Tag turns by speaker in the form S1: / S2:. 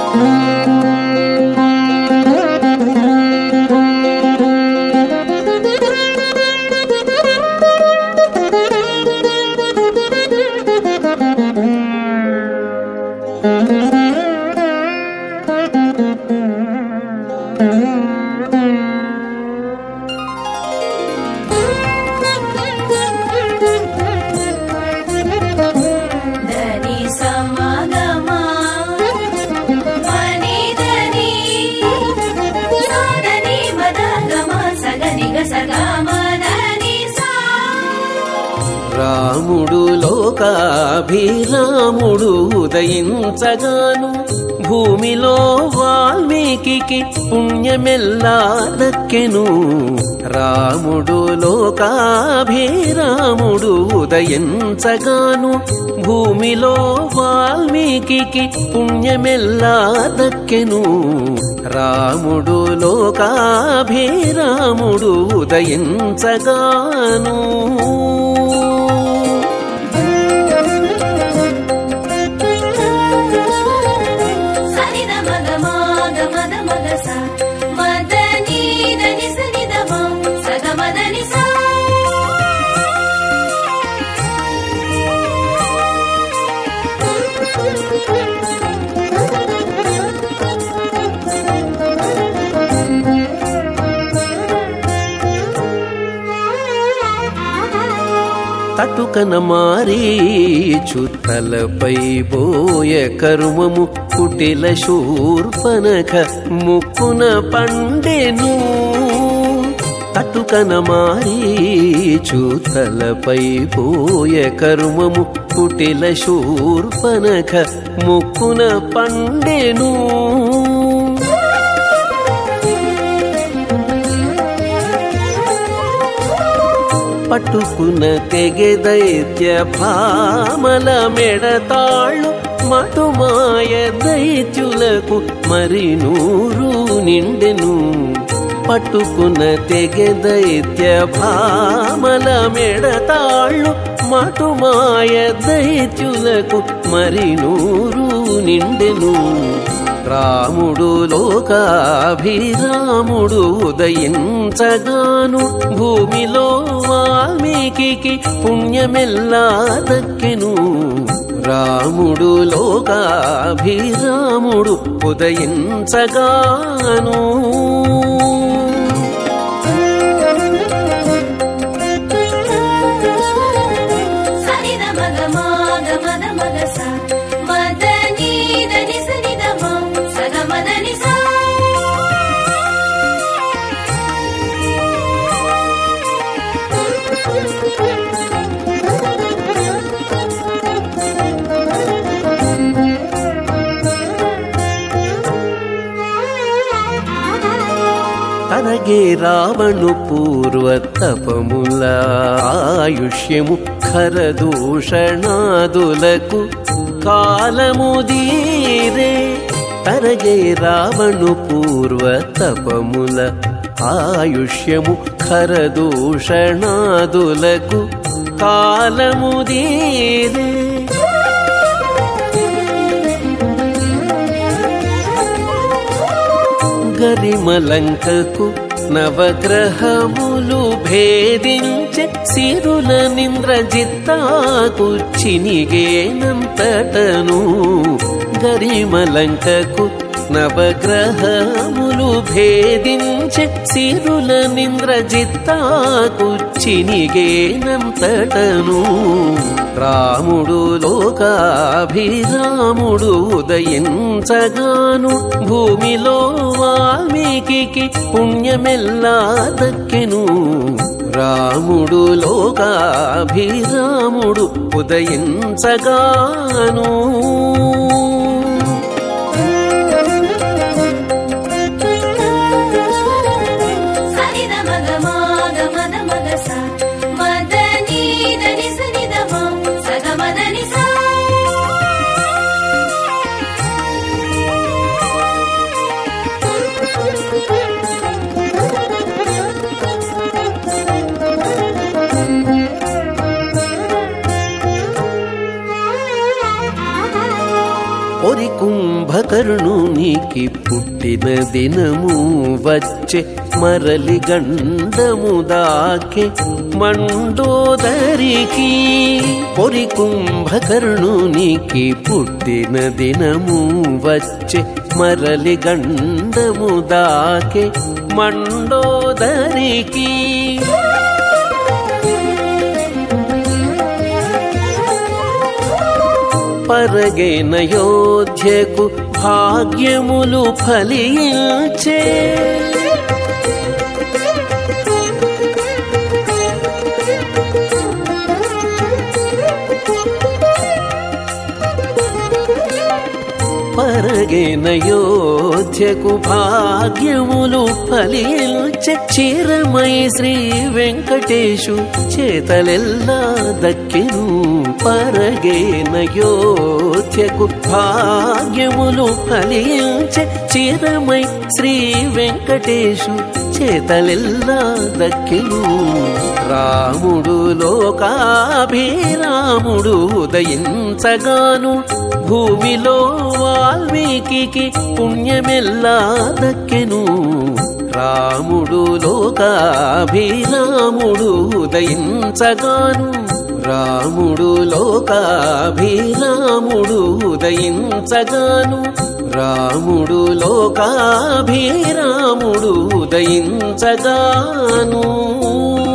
S1: ధని సమగమా మని ధని సాధని మదగమ సగని గసగమ ధని సా
S2: రాముడు లోకాభిరాముడు ఉదయించగాను భూమిలో వాల్మీకి పుణ్యమెల్లా దక్కెను రాముడు లోకాభిరాముడు ఉదయించగాను భూమిలో వాల్మీకి పుణ్యమెల్లా దక్కెను రాముడు లోకాభిరాముడు ఉదయించగాను
S1: సనిద మగ మగ మద మగ స మదని దని సనిద మ సగ మదని సా
S2: తటుకన మారి చుట్టలపై బోయ కరుమము కుటిల శూర్పనఖ ముక్కున పండెను తటుకన మారి చుట్టలపై బోయ కరుమము కుటిల శూర్పనఖ ముక్కున పండెను పట్టుకున్న తెగె దైత్య భామల మెడతాళ్ళు మటుమాయ దైత్యులకు మరి నూరు నిండెను పట్టుకున్న తెగె దైత్య భామల మెడతాళ్ళు మటుమాయ దైత్యులకు మరి నూరు నిండెను రాముడు లోకాభిరాముడు ఉదయించగాను భూమిలో వాల్మీకి పుణ్యమెల్లా దక్కెను రాముడు లోకాభిరాముడు ఉదయించగాను
S1: సనిద మగ మగ మద మగ స మదని దని సనిద మ సగ మదని సా
S2: తనగే రావణు పూర్వ తపముల ఆయుష్యము ఖరదూషణాదులకు కాలముదీరే తరగే రావణు పూర్వ తపముల ఆయుష్యము ఖరదూషణాదులకు కాలముదీరే గరిమలంకకు నవగ్రహములు భేదించె సిరుల నింద్రజిత్తాకు చినిగేనంతటను గరిమలంకకు నవగ్రహములు భేదించె సిరుల నింద్రజిత్తాకు చినిగేనంతటను రాముడు లోకాభిరాముడు ఉదయించగాను భూమిలో వాల్మీకి పుణ్యమెల్లా దక్కెను రాముడు లోకాభిరాముడు ఉదయించగాను
S1: సనిద మగ మగ మద మగ స మదని దని సనిద మ సగ మదని సా
S2: కుంభకర్ణునికి పుట్టిన దినము వచ్చే మరలి గండము దాకే మండోదరికి పొరి కుంభకర్ణునికి పుట్టిన దినము వచ్చే మరలి గండము దాకే మండోదరికి పరగేన యోధ్యకు భాగ్యములు ఫలించే పరగేన యోధ్యకు భాగ్యములు ఫలించే చిరమై శ్రీ వెంకటేశు చేతలెల్లా దక్కెను పరగేన యోధ్యకు భాగ్యములు ఫలించే చిరమై శ్రీ వెంకటేశు చేతలెల్లా దక్కెను రాముడు లోకాభిరాముడు ఉదయించగాను భూమిలో వాల్మీకి పుణ్యమెల్లా దక్కెను రాముడు లోకాభిరాముడు ఉదయించగాను రాముడు లోకాభిరాముడు ఉదయించగాను రాముడు లోకాభిరాముడు ఉదయించగాను